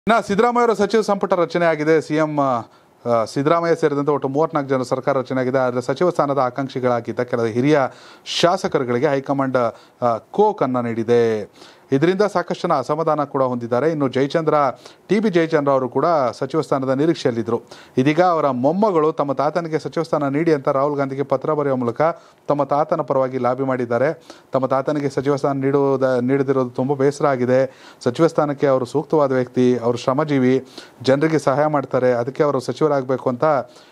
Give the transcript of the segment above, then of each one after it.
ಇನ್ನು ಸಿದ್ದರಾಮಯ್ಯ ಅವರ ಸಚಿವ ಸಂಪುಟ ರಚನೆ ಆಗಿದೆ ಸಿಎಂ ಸಿದ್ದರಾಮಯ್ಯ ಸೇರಿದಂತೆ ಒಟ್ಟು ಮೂವತ್ನಾಲ್ಕು ಜನ ಸರ್ಕಾರ ರಚನೆ ಆಗಿದೆ ಆದರೆ ಸಚಿವ ಸ್ಥಾನದ ಆಕಾಂಕ್ಷಿಗಳಾಗಿದ್ದ ಕೆಲ ಹಿರಿಯ ಶಾಸಕರುಗಳಿಗೆ ಹೈಕಮಾಂಡ್ ಆ, ಕೋಕ್ ಅನ್ನ ನೀಡಿದೆ ಇದರಿಂದ ಸಾಕಷ್ಟು ಜನ ಅಸಮಾಧಾನ ಕೂಡ ಹೊಂದಿದ್ದಾರೆ ಇನ್ನು ಜಯಚಂದ್ರ ಟಿ ಬಿ ಜಯಚಂದ್ರ ಅವರು ಕೂಡ ಸಚಿವ ಸ್ಥಾನದ ನಿರೀಕ್ಷೆಯಲ್ಲಿದ್ದರು ಇದೀಗ ಅವರ ಮೊಮ್ಮಗಳು ತಮ್ಮ ತಾತನಿಗೆ ಸಚಿವ ಸ್ಥಾನ ನೀಡಿ ಅಂತ ರಾಹುಲ್ ಗಾಂಧಿಗೆ ಪತ್ರ ಬರೆಯುವ ಮೂಲಕ ತಮ್ಮ ತಾತನ ಪರವಾಗಿ ಲಾಬಿ ಮಾಡಿದ್ದಾರೆ ತಮ್ಮ ತಾತನಿಗೆ ಸಚಿವ ಸ್ಥಾನ ನೀಡುವುದ ನೀಡದಿರೋದು ತುಂಬ ಬೇಸರ ಆಗಿದೆ ಸಚಿವ ಸ್ಥಾನಕ್ಕೆ ಅವರು ಸೂಕ್ತವಾದ ವ್ಯಕ್ತಿ ಅವರು ಶ್ರಮಜೀವಿ ಜನರಿಗೆ ಸಹಾಯ ಮಾಡ್ತಾರೆ ಅದಕ್ಕೆ ಅವರು ಸಚಿವರಾಗಬೇಕು ಅಂತ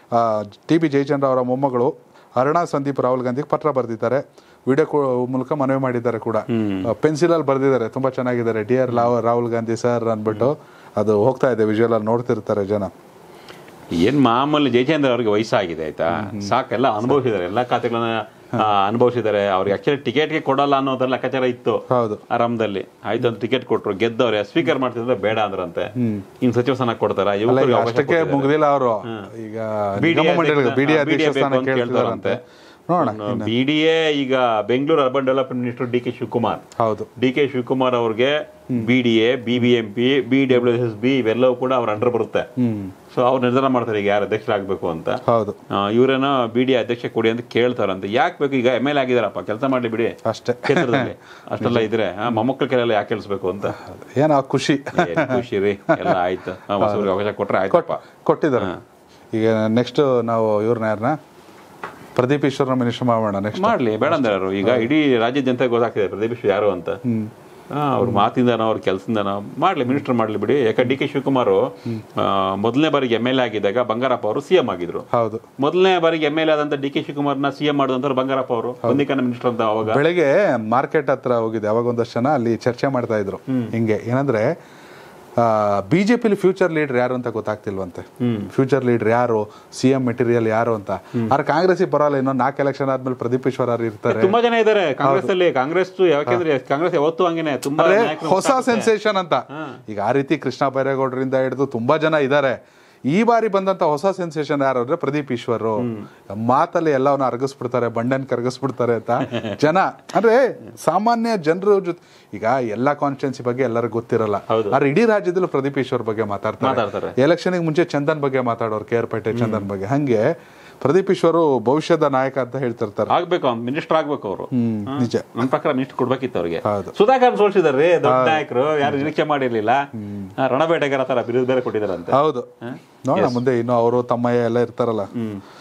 ಟಿ ಬಿ ಜಯಚಂದ್ರ ಅವರ ಮೊಮ್ಮಗಳು ಅರುಣಾ ಸಂದೀಪ್ ರಾಹುಲ್ ಗಾಂಧಿಗೆ ಪತ್ರ ಬರೆದಿದ್ದಾರೆ ವಿಡಿಯೋ ಮೂಲಕ ಮನವಿ ಮಾಡಿದ್ದಾರೆ ಕೂಡ ಪೆನ್ಸಿಲ್ ಅಲ್ಲಿ ಬರೆದಿದ್ದಾರೆ ತುಂಬಾ ಚೆನ್ನಾಗಿದ್ದಾರೆ ಡಿಯರ್ ರಾಹುಲ್ ಗಾಂಧಿ ಸರ್ ಅಂದ್ಬಿಟ್ಟು ಅದು ಹೋಗ್ತಾ ಇದೆ ವಿಜುವಲ್ ಅಲ್ಲಿ ನೋಡ್ತಿರ್ತಾರೆ ಜನ ಏನ್ ಮಾಮೂಲಿ ಜಯಚಂದ್ರ ಅವ್ರಿಗೆ ವಯಸ್ಸಾಗಿದೆ ಆಯ್ತಾ ಸಾಕೆಲ್ಲ ಅನುಭವಿಸಿದ್ದಾರೆ ಎಲ್ಲಾ ಖಾತೆಗಳನ್ನ ಆ, ಅನುಭವಿಸಿದ್ದಾರೆ ಅವ್ರಿಗೆ ಆಕ್ಚುಲಿ ಟಿಕೆಟ್ಗೆ ಕೊಡಲ್ಲ ಅನ್ನೋದ್ರ ಲೆಕ್ಕಾಚಾರ ಇತ್ತು ಹೌದು ಆರಾಮದಲ್ಲಿ ಆಯ್ತು ಅಂತ ಟಿಕೆಟ್ ಕೊಟ್ರು ಗೆದ್ದವ್ರೆ ಸ್ವೀಕಾರ ಮಾಡ್ತಿದ್ರೆ ಬೇಡ ಅಂದ್ರಂತೆ ಹಿಂಗ್ ಸಚಿವ ಸ್ಥಾನ ಕೊಡ್ತಾರ ಅಲ್ಲ, ಈಗ ಯುವಕರಿಗೆ ಅವಕಾಶ ಅಷ್ಟಕ್ಕೆ ಕೊಟ್ಟಿದ್ದಾರೆ. ಮುಗ್ದಿಲ್ಲ ಅವರು ಈಗ BDA ನಿಗಮ ಮಂಡಳಿ ಅಧ್ಯಕ್ಷ- ಬಿಡಿ ಹಾ, ಅಧ್ಯಕ್ಷ BDA ಸ್ಥಾನ ಬೇಕು ಅಂತ ಕೇಳ್ತಿದಾರಂತೆ ನೋಡೋಣ ಬಿ ಡಿ ಎ ಈಗ Bengaluru urban development minister D K Shivakumar ಹೌದು ಡಿ ಕೆ ಶಿವಕುಮಾರ್ ಅವ್ರಿಗೆ B D A B B M P B W S B ಇವೆಲ್ಲವೂ ಕೂಡ ಅವ್ರ ಅಂಡರ್ ಬರುತ್ತೆ ಹ್ಮ್ ಸೊ ಅವ್ರು ನಿರ್ಧಾರ ಮಾಡ್ತಾರೆ ಈಗ ಯಾರು ಅಧ್ಯಕ್ಷರಾಗಬೇಕು ಅಂತ ಹೌದು ಇವರೇನೋ ಬಿ ಡಿ ಅಧ್ಯಕ್ಷ ಕೊಡಿ ಅಂತ ಕೇಳ್ತಾರಂತೆ ಯಾಕೆ ಬೇಕು ಈಗ ಎಮ್ ಎಲ್ ಆಗಿದಾರಪ್ಪ ಕೆಲಸ ಮಾಡ್ಲಿ ಬಿಡಿ ಅಷ್ಟೇ ಕ್ಷೇತ್ರದಲ್ಲಿ ಅಷ್ಟೆಲ್ಲ ಇದ್ರೆ ಆ, ಮೊಮ್ಮಕ್ಳ ಕೈಲೆಲ್ಲ ಯಾಕೆ ಕೇಳಿಸ್ಬೇಕು ಅಂತ ಏನೋ ಖುಷಿ ಏನ್ ಖುಷಿ ರೀ ಎಲ್ಲ ಆಯ್ತು ಆ, ಹೊಸಬ್ರಿಗೆ ಅವಕಾಶ ಕೊಟ್ರೆ ಆಯ್ತಪ್ಪ ಕೊಟ್ಟಿದ್ದಾರೆ ಈಗ ನೆಕ್ಸ್ಟ್ ನಾವು ಇವ್ರನ್ನ ಯಾರನ್ನ ಪ್ರದೀಪ್ ಈಶ್ವರ್ನ ಮಿನಿಸ್ಟರ್ ಮಾಡೋಣ ನೆಕ್ಸ್ಟ್ ಮಾಡ್ಲಿ ಬೇಡ ಅಂದ್ರೆ ಯಾರು ಈಗ ಇಡೀ ರಾಜ್ಯ ಜನತೆಗೆ ಗೊತ್ತಾಗ್ತಿದೆ ಪ್ರದೀಪ್ ಈಶ್ವರ್ ಯಾರು ಅಂತ ಆ, ಅವ್ರ ಮಾತಿಂದನೋ ಅವ್ರ ಕೆಲಸದಿಂದನೋ ಮಾಡ್ಲಿ ಮಿನಿಸ್ಟರ್ ಮಾಡ್ಲಿ ಬಿಡಿ ಯಾಕೆ ಡಿ ಕೆ ಶಿವಕುಮಾರ್ ಮೊದಲನೇ ಬಾರಿಗೆ ಎಮ್ ಎಲ್ ಎ ಆಗಿದ್ದಾಗ ಬಂಗಾರಪ್ಪ ಅವರು ಸಿಎಂ ಆಗಿದ್ರು ಹೌದು ಮೊದಲನೇ ಬಾರಿಗೆ ಎಮ್ ಎಲ್ ಎ ಆದಂತ ಡಿ ಕೆ ಶಿವಕುಮಾರ್ನ ಸಿಎಂ ಮಾಡಿದಂತ ಬಂಗಾರಪ್ಪ ಅವರು ಬಂದಿಕನ ಮಿನಿಸ್ಟರ್ ಅಂತ ಅವಾಗ ಬೆಳಗ್ಗೆ ಮಾರ್ಕೆಟ್ ಹತ್ರ ಹೋಗಿದ್ದೆ ಅವಾಗ ಒಂದಷ್ಟು ಜನ ಅಲ್ಲಿ ಚರ್ಚೆ ಮಾಡ್ತಾ ಇದ್ರು ಹಿಂಗೆ ಏನಂದ್ರೆ ಬಿಜೆಪಿಲಿ ಫ್ಯೂಚರ್ ಲೀಡರ್ ಯಾರು ಅಂತ ಗೊತ್ತಾಗ್ತಿಲ್ವಂತೆ ಫ್ಯೂಚರ್ ಲೀಡರ್ ಯಾರು ಸಿ ಎಂ ಮೆಟೀರಿಯಲ್ ಯಾರು ಅಂತ ಆದ್ರೆ ಕಾಂಗ್ರೆಸ್ ಬರಲ್ಲ ಇನ್ನೊಂದು ನಾಲ್ಕು ಎಲೆಕ್ಷನ್ ಆದ್ಮೇಲೆ ಪ್ರದೀಪ್ ಈಶ್ವರ್ ಇರ್ತಾರೆ ತುಂಬಾ ಜನ ಇದಾರೆ ಕಾಂಗ್ರೆಸ್ ಅಲ್ಲಿ ಕಾಂಗ್ರೆಸ್ ಯಾಕೆಂದ್ರೆ ಕಾಂಗ್ರೆಸ್ ಯಾವತ್ತೂ ಹಂಗೇನೆ ತುಂಬಾ ಅಂದ್ರೆ ನಾಯಕರು ಹೊಸ ಸೆನ್ಸೇಷನ್ ಅಂತ ಈಗ ಆ ರೀತಿ ಕೃಷ್ಣ ಬೈರೇಗೌಡರಿಂದ ಹಿಡಿದು ತುಂಬಾ ಜನ ಇದ್ದಾರೆ ಈ ಬಾರಿ ಬಂದಂತ ಹೊಸ ಸೆನ್ಸೇಷನ್ ಯಾರು ಅಂದ್ರೆ ಪ್ರದೀಪ್ ಈಶ್ವರ್ ಮಾತಲ್ಲಿ ಎಲ್ಲವನ್ನ ಅರಗಿಸ್ಬಿಡ್ತಾರೆ ಬಂಡನ್ ಕರಗಿಸ್ಬಿಡ್ತಾರೆ ಅಂತ ಜನ ಅಂದ್ರೆ ಸಾಮಾನ್ಯ ಜನರ ಜೊತೆ ಈಗ ಎಲ್ಲಾ ಕಾನ್ಸ್ಟಿಟ್ಯೂನ್ಸಿ ಬಗ್ಗೆ ಎಲ್ಲರಿಗೂ ಗೊತ್ತಿರಲ್ಲ ಹೌದು. ಆದ್ರೆ ಇಡೀ ರಾಜ್ಯದಲ್ಲೂ ಪ್ರದೀಪ್ ಈಶ್ವರ್ ಬಗ್ಗೆ ಮಾತಾಡ್ತಾರೆ ಮಾತಾಡ್ತಾರೆ. ಎಲೆಕ್ಷನ್ ಮುಂಚೆ ಚಂದನ್ ಬಗ್ಗೆ ಮಾತಾಡೋರು ಕೇರ್ಪೇಟೆ ಚಂದನ್ ಬಗ್ಗೆ ಹಂಗೆ ಪ್ರದೀಪ್ ಈಶ್ವರು ಭವಿಷ್ಯದ ನಾಯಕ ಅಂತ ಹೇಳ್ತಿರ್ತಾರೆ ಆಗ್ಬೇಕು ಅವ್ನು ಮಿನಿಸ್ಟರ್ ಆಗ್ಬೇಕು ಅವರು ಹ್ಮ್ ನಿಜ ನನ್ನ ಪ್ರಕಾರ ಮಿನಿಸ್ಟರ್ ಕೊಡ್ಬೇಕಿತ್ತು ಅವ್ರಿಗೆ ಹೌದು. ಸುಧಾಕರ್ ಸೋಲ್ಸಿದಾರೆ ದೊಡ್ಡ ನಾಯಕರು ಯಾರು ನಿರೀಕ್ಷೆ ಮಾಡಿರ್ಲಿಲ್ಲ ರಣಬೇಟೆಗಾರ ತರ ಬಿರುದು ಬೇರೆ ಕೊಟ್ಟಿದಾರಂತೆ ಹೌದು ನೋಡೋಣ ಮುಂದೆ ಇನ್ನು ಅವರು ತಮ್ಮಯ್ಯ ಎಲ್ಲ ಇರ್ತಾರಲ್ಲ